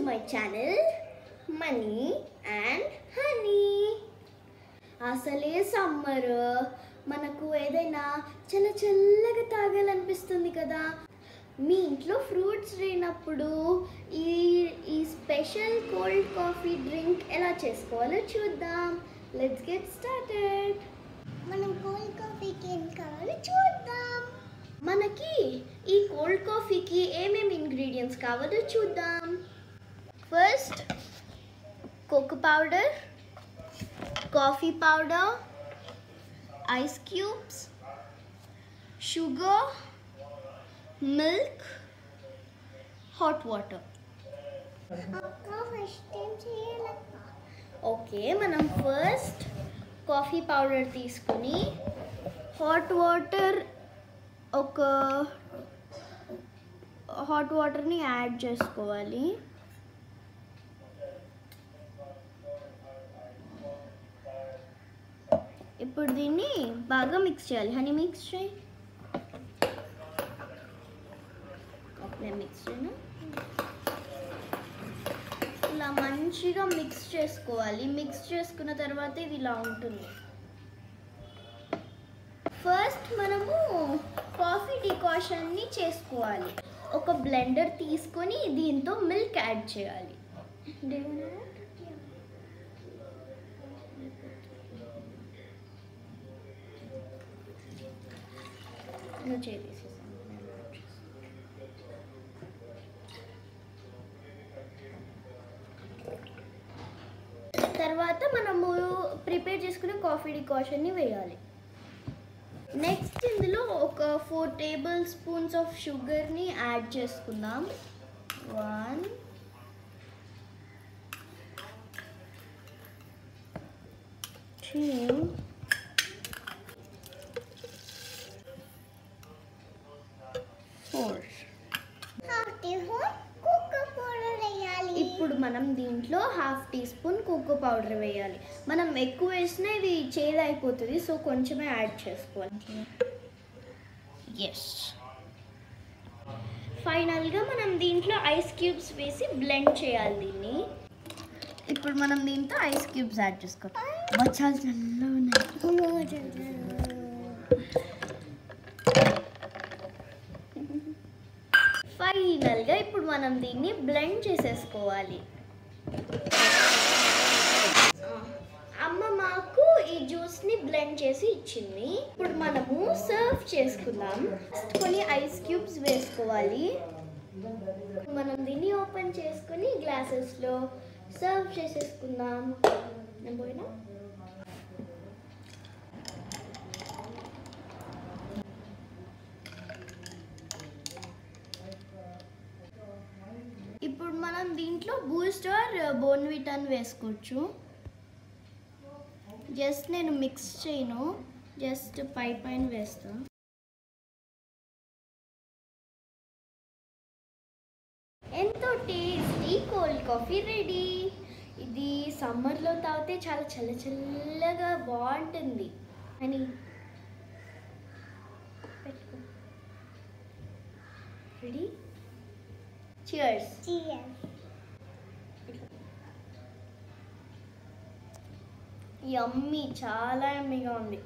My channel money and honey అసలే summer మనకు ఏదైనా చల్ల చల్లగా తాగాలనిపిస్తుంది కదా మీ ఇంట్లో ఫ్రూట్స్ లేనప్పుడు ఈ ఈ స్పెషల్ కోల్డ్ కాఫీ డ్రింక్ ఎలా చేసుకోవాలో చూద్దాం లెట్స్ గెట్ స్టార్టెడ్ మనం కోల్డ్ కాఫీకి ఏం కావాలో చూద్దాం మనకి ఈ కోల్డ్ కాఫీకి ఏమేమి ఇంగ్రీడియంట్స్ కావాలో చూద్దాం first cocoa powder coffee powder ice cubes sugar milk hot water అక్క ఫస్ట్ ఏం చేయాలక్క ఓకే మనం ఫస్ట్ కాఫీ పౌడర్ తీసుకుని హాట్ వాటర్ ఒక హాట్ వాటర్ని యాడ్ చేసుకోవాలి ఇప్పుడు దీన్ని బాగా మిక్స్ చేయాలి హనీ మిక్స్ చేయి నేను మిక్స్ చేయను ఇలా మంచిగా మిక్స్ చేసుకోవాలి మిక్స్ చేసుకున్న తర్వాత ఇది ఇలా ఉంటుంది ఫస్ట్ మనము కాఫీ డికాషన్ని చేసుకోవాలి ఒక బ్లెండర్ తీసుకొని దీంతో మిల్క్ యాడ్ చేయాలి Do you know that? నువ్వు చేయి తీసేసాను నేను యాడ్ చేస్తాను. తర్వాత మనము ప్రిపేర్ చేసుకున్న కాఫీ డికాషన్ని వేయాలి నెక్స్ట్ ఇందులో ఒక ఫోర్ టేబుల్ స్పూన్స్ ఆఫ్ షుగర్ని యాడ్ చేసుకుందాం one two four half teaspoon కుక్క పౌడర్ వేయాలి ఇప్పుడు మనం దీంట్లో half teaspoon cocoa powder వేయాలి మనం ఎక్కువ వేసినా ఇది చేదు అయిపోతుంది సో కొంచెమే యాడ్ చేసుకోవాలి ఎస్ ఫైనల్గా మనం దీంట్లో ఐస్ క్యూబ్స్ వేసి బ్లెండ్ చేయాలి దీన్ని ఇప్పుడు మనం దీంతో ఐస్ క్యూబ్స్ యాడ్ చేసుకోవాలి చాలా చల్లగా ఉన్నాయి ఫైనల్గా ఇప్పుడు మనం దీన్ని బ్లెండ్ చేసేసుకోవాలి అమ్మ మాకు ఈ జ్యూస్ని బ్లెండ్ చేసి ఇచ్చింది ఇప్పుడు మనము సర్వ్ చేసుకుందాం కొన్ని ఐస్ క్యూబ్స్ వేసుకోవాలి మనం దీన్ని ఓపెన్ చేసుకొని గ్లాసెస్లో సర్వ్ చేసేసుకుందాం నేను పోయినా ఇప్పుడు మనం దీంట్లో బూస్ట్ ఆర్ బోన్విటాన్ వేసుకోవచ్చు జస్ట్ నేను మిక్స్ చేయను జస్ట్ పై పైన వేస్తా ఎంతో టేస్టీ కోల్డ్ కాఫీ రెడీ ఇది సమ్మర్లో తాగితే చాలా చల్ల చల్లగా బాగుంటుంది అని పెట్టుకో రెడీ చియర్స్ Cheers. యమ్మీ చాలా యమ్మీగా ఉంది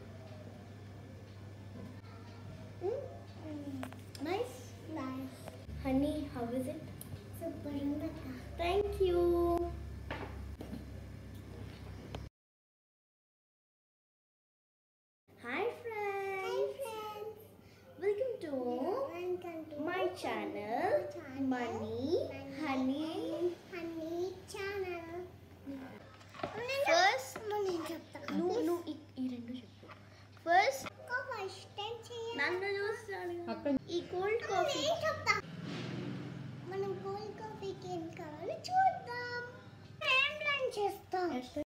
nice Nice. Honey how is it Super ఉందక్క. Thank you hi Hi friends friends. Welcome to Welcome to my channel channel. Money honey Honey channel. First నేను చెప్తా. నువ్వు నువ్వు ఈ- ఈ రెండు చెప్పు ఫస్ట్ అక్క first ఏం చేయాలి? నన్ను చూస్తాను ఈ కోల్డ్ కాఫీ నేను చెప్తా. మనం కోల్డ్ కాఫీకి ఏం కావాలో చూద్దాం ఏం ప్లాన్ చేస్తాం